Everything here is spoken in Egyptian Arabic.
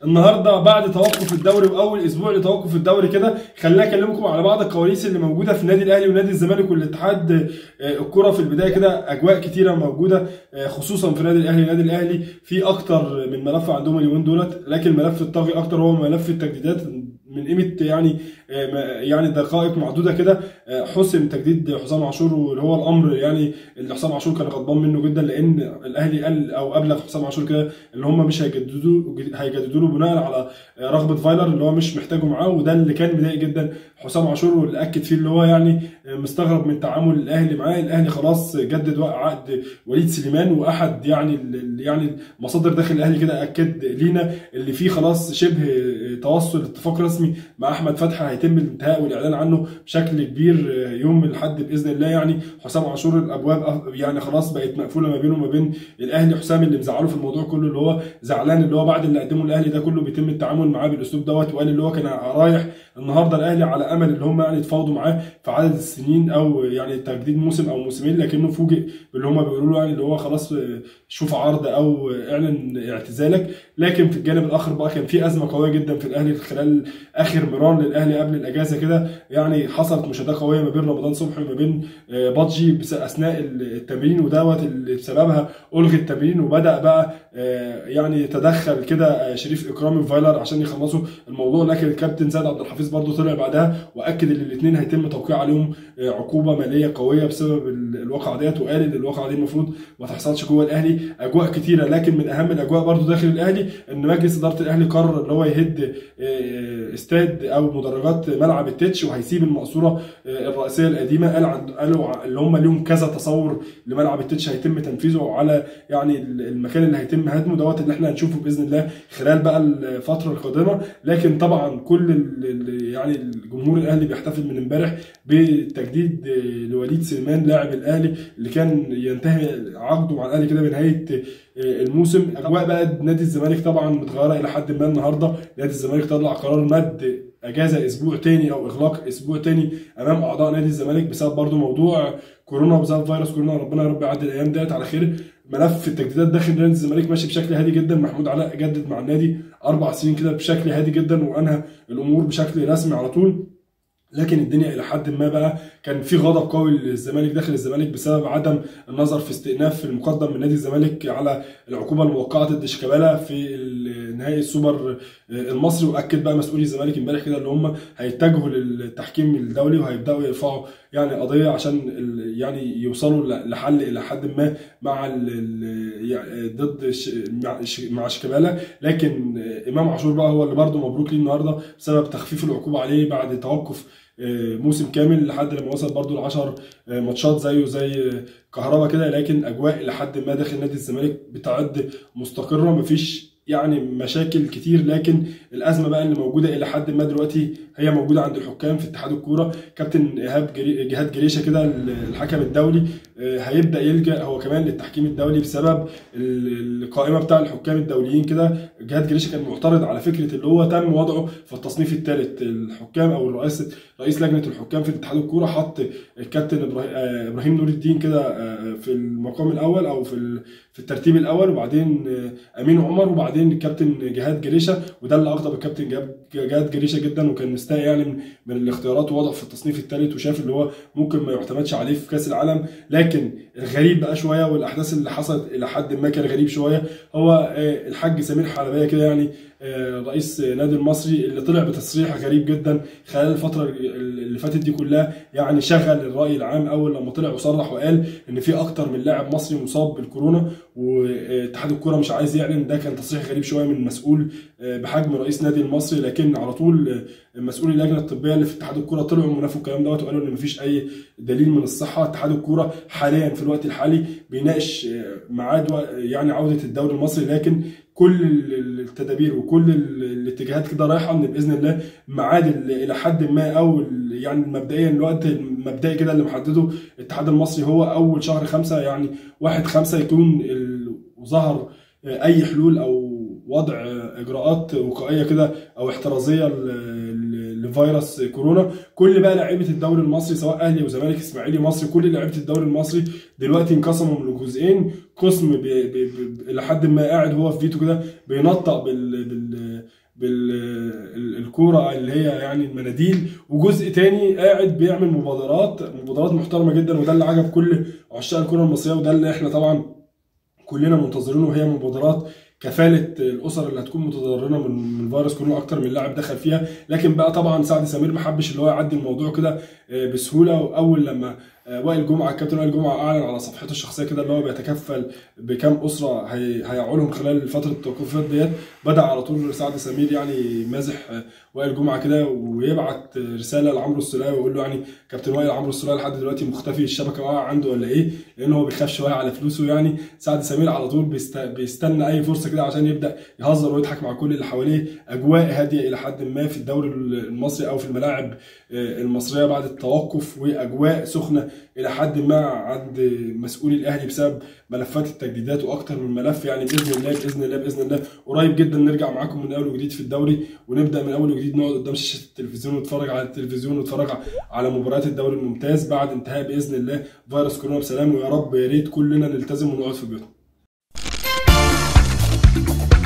النهارده بعد توقف الدوري واول اسبوع لتوقف الدوري كده خليني اكلمكم على بعض الكواليس اللي موجوده في النادي الاهلي ونادي الزمالك والاتحاد آه، الكره في البدايه كده اجواء كتيره موجوده آه، خصوصا في النادي الاهلي النادي الاهلي في اكتر من ملف عندهم اليومين دولت لكن ملف الطاغي اكتر هو ملف التجديدات من قيمه يعني آه، ما- يعني دقائق معدوده كده آه، حسم تجديد حسام عاشور واللي هو الامر يعني اللي حسام عاشور كان غضبان منه جدا لان الاهلي قال او ابلغ حسام عاشور كده ان هم مش هيجددوا هيجددوا له بناء على رغبه فايلر اللي هو مش محتاجه معاه وده اللي كان مضايق جدا حسام عاشور واللي اكد فيه اللي هو يعني مستغرب من تعامل الاهلي معاه الاهلي خلاص جدد عقد وليد سليمان واحد يعني ال- يعني مصادر داخل الاهلي كده اكد لينا اللي فيه خلاص شبه توصل اتفاق رسمي مع احمد فتحي هيتم الانتهاء والاعلان عنه بشكل كبير يوم الاحد باذن الله يعني حسام عاشور الابواب أف- يعني خلاص بقت مقفوله ما بينه وما بين الاهلي حسام اللي مزعله في الموضوع كله اللي هو زعلان اللي هو بعد اللي قدمه الاهلي ده كله بيتم التعامل معاه بالاسلوب دوت وقال اللي هو كان رايح النهارده الاهلي على امل اللي هم يعني يتفاوضوا معاه في عدد السنين او يعني تجديد موسم او موسمين لكنه فوجئ باللي هم بيقولوا له يعني اللي هو خلاص آه، شوف عرض او اعلن اعتزالك لكن في الجانب الاخر بقى كان في ازمه قويه جدا في الاهلي خلال اخر مران للاهلي قبل الاجازه كده يعني حصلت مشاده قويه ما بين رمضان صبحي وما بين آه، بادجي بس- اثناء التمرين ودوت اللي بسببها الغي التمرين وبدا بقى آه، يعني يتدخل كده آه، شريف اكرامي وفايلر عشان يخلصوا الموضوع لكن الكابتن سيد عبد الحفيظ برضه طلع بعدها واكد ان الاثنين هيتم توقيع عليهم آه، عقوبه ماليه قويه بسبب ال- الواقعه ديت وقال ان الواقعه دي المفروض ما تحصلش جوه الاهلي اجواء كتيره لكن من اهم الاجواء برضه داخل الاهلي ان مجلس اداره الاهلي قرر ان هو يهد آه، استاد او مدرجات ملعب التتش وهيسيب المقصوره آه، الرئيسيه القديمه قال عند قالوا ع- اللي هم ليهم كذا تصور لملعب التتش هيتم تنفيذه على يعني ال- المكان اللي هيتم هدمه دوت اللي احنا هنشوفه باذن الله خلال بقى الفتره القادمه لكن طبعا كل ال- ال- يعني الجمهور الاهلي بيحتفل من امبارح بتجديد آه، لوليد سليمان لاعب الاهلي اللي كان ينتهي عقده مع الاهلي كده بنهايه آه، الموسم اجواء بقى نادي الزمالك طبعا متغيره الى حد ما النهارده نادي الزمالك طلع قرار مد اجازه اسبوع تاني او اغلاق اسبوع تاني امام اعضاء نادي الزمالك بسبب برضو موضوع كورونا وبسبب فيروس كورونا ربنا يا رب يعدي الايام ديت على خير ملف التجديدات داخل نادي الزمالك ماشي بشكل هادي جدا محمود علاء جدد مع النادي اربع سنين كده بشكل هادي جدا وانهى الامور بشكل رسمي على طول لكن الدنيا الى حد ما بقى كان في غضب قوي للزمالك داخل الزمالك بسبب عدم النظر في استئناف المقدم من نادي الزمالك على العقوبه الموقعه ضد شيكابالا في ال- نهائي السوبر المصري واكد بقى مسؤولي الزمالك امبارح كده ان هم هيتجهوا للتحكيم الدولي وهيبداوا يرفعوا يعني قضيه عشان ال- يعني يوصلوا ل- لحل الى حد ما مع ال- ال- يعني ضد ش- مع ش- مع شيكابالا لكن امام عاشور بقى هو اللي برده مبروك ليه النهارده بسبب تخفيف العقوبه عليه بعد توقف آه، موسم كامل لحد لما وصل برضو ل 10 آه، ماتشات زيه زي آه، كهربا كده لكن اجواء لحد ما داخل نادي الزمالك بتعد مستقره مفيش يعني مشاكل كتير لكن الازمه بقى اللي موجوده الى حد ما دلوقتي هي موجوده عند الحكام في اتحاد الكوره كابتن ايهاب جري- جهاد جريشه كده الحكم الدولي آه، هيبدا يلجا هو كمان للتحكيم الدولي بسبب ال- القائمه بتاع الحكام الدوليين كده جهاد جريشه كان معترض على فكره اللي هو تم وضعه في التصنيف الثالث الحكام او الرئيس رئيس لجنه الحكام في اتحاد الكوره حط الكابتن إبراهيم- آه، ابراهيم نور الدين كده آه، في المقام الاول او في ال- في الترتيب الاول وبعدين آه، امين عمر وبعدين الكابتن جهاد جريشه وده اللي اغضب الكابتن جاب- جهاد جريشه جدا وكان مستاء يعني من- من الاختيارات ووضعه في التصنيف الثالث وشاف اللي هو ممكن ما يعتمدش عليه في كاس العالم لكن الغريب بقى شويه والاحداث اللي حصلت الى حد ما كان غريب شويه هو آه، الحاج سمير حلبيه كده يعني آه، رئيس نادي المصري اللي طلع بتصريح غريب جدا خلال الفتره اللي فاتت دي كلها يعني شغل الراي العام اول لما طلع وصرح وقال ان في اكتر من لاعب مصري مصاب بالكورونا واتحاد الكوره مش عايز يعلن ده كان تصريح غريب شويه من مسؤول آه، بحجم رئيس نادي المصري لكن على طول آه، مسؤولي اللجنه الطبيه اللي في اتحاد الكوره طلعوا منافوا الكلام دوت وقالوا ان مفيش اي دليل من الصحه اتحاد الكوره حاليا في الوقت الحالي بيناقش آه، ميعاد و- يعني عوده الدوري المصري لكن كل ال- التدابير وكل ال- الاتجاهات كده رايحه ان باذن الله ميعاد ال- الى حد ما او ال- يعني مبدئيا الوقت المبدئي كده اللي محدده الاتحاد المصري هو اول شهر خمسة يعني واحد خمسة يكون ال- ظهر اي حلول او وضع اجراءات وقائيه كده او احترازيه ل- ل- لفيروس كورونا كل بقى لعيبه الدوري المصري سواء اهلي وزمالك اسماعيلي مصري كل لعيبه الدوري المصري دلوقتي انقسموا من جزئين قسم ب- ب- ب- لحد ما قاعد هو في فيتو كده بينطق بال, بال بالكوره اللي هي يعني المناديل وجزء تاني قاعد بيعمل مبادرات مبادرات محترمه جدا وده اللي عجب كل عشاق الكره المصريه وده اللي احنا طبعا كلنا منتظرينه وهي مبادرات كفاله الاسر اللي هتكون متضرره من من فيروس كورونا اكتر من لاعب دخل فيها لكن بقى طبعا سعد سمير ما حبش اللي هو يعدي الموضوع كده بسهوله واول لما وائل جمعه الكابتن وائل جمعه اعلن على صفحته الشخصيه كده اللي هو بيتكفل بكام اسره هي هيعولهم خلال فتره التوقفات ديت بدا على طول سعد سمير يعني مازح وائل جمعه كده ويبعت رساله لعمرو السوليه ويقول له يعني كابتن وائل عمرو السوليه لحد دلوقتي مختفي الشبكه واقعه عنده ولا ايه لان هو بيخاف شويه على فلوسه يعني سعد سمير على طول بيست... بيستنى اي فرصه كده عشان يبدا يهزر ويضحك مع كل اللي حواليه اجواء هاديه الى حد ما في الدوري المصري او في الملاعب المصريه بعد التوقف واجواء سخنه الى حد ما عند مسؤولي الاهلي بسبب ملفات التجديدات واكتر من ملف يعني باذن الله باذن الله باذن الله قريب جدا نرجع معاكم من اول وجديد في الدوري ونبدا من اول وجديد نقعد قدام شاشه التلفزيون ونتفرج على التلفزيون ونتفرج على مباريات الدوري الممتاز بعد انتهاء باذن الله فيروس كورونا بسلام ويا رب يا ريت كلنا نلتزم ونقعد في بيوتنا